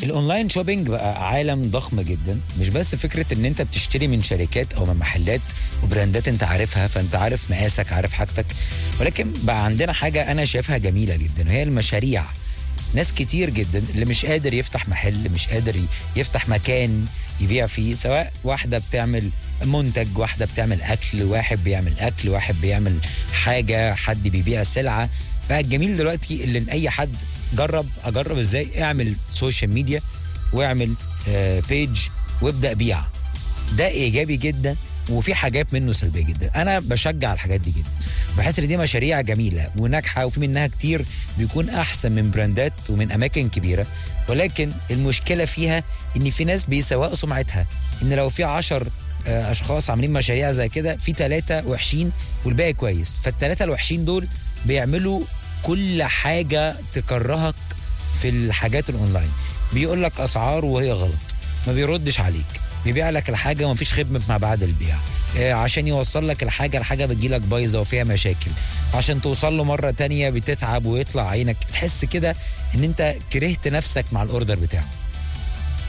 الاونلاين شوبينج بقى عالم ضخم جدا مش بس فكره ان انت بتشتري من شركات او من محلات وبراندات انت عارفها فانت عارف مقاسك عارف حاجتك ولكن بقى عندنا حاجه انا شايفها جميله جدا وهي المشاريع ناس كتير جدا اللي مش قادر يفتح محل مش قادر ي- يفتح مكان يبيع فيه سواء واحده بتعمل منتج واحده بتعمل اكل واحد بيعمل اكل واحد بيعمل حاجه حد بيبيع سلعه بقى الجميل دلوقتي اللي إن اي حد جرب اجرب ازاي اعمل سوشيال ميديا واعمل آه بيج وابدا بيع ده ايجابي جدا وفي حاجات منه سلبيه جدا انا بشجع الحاجات دي جدا بحس ان دي مشاريع جميله وناجحه وفي منها كتير بيكون احسن من براندات ومن اماكن كبيره ولكن المشكله فيها ان في ناس بيسوقوا سمعتها ان لو في عشر آه، اشخاص عاملين مشاريع زي كده في ثلاثه وحشين والباقي كويس فالثلاثه الوحشين دول بيعملوا كل حاجه تكرهك في الحاجات الاونلاين بيقول لك اسعار وهي غلط ما بيردش عليك بيبيع لك الحاجه ومفيش خدمه ما بعد البيع آه، عشان يوصل لك الحاجه الحاجه بتجيلك بايظه وفيها مشاكل عشان توصل له مره تانية بتتعب ويطلع عينك تحس كده ان انت كرهت نفسك مع الاوردر بتاعه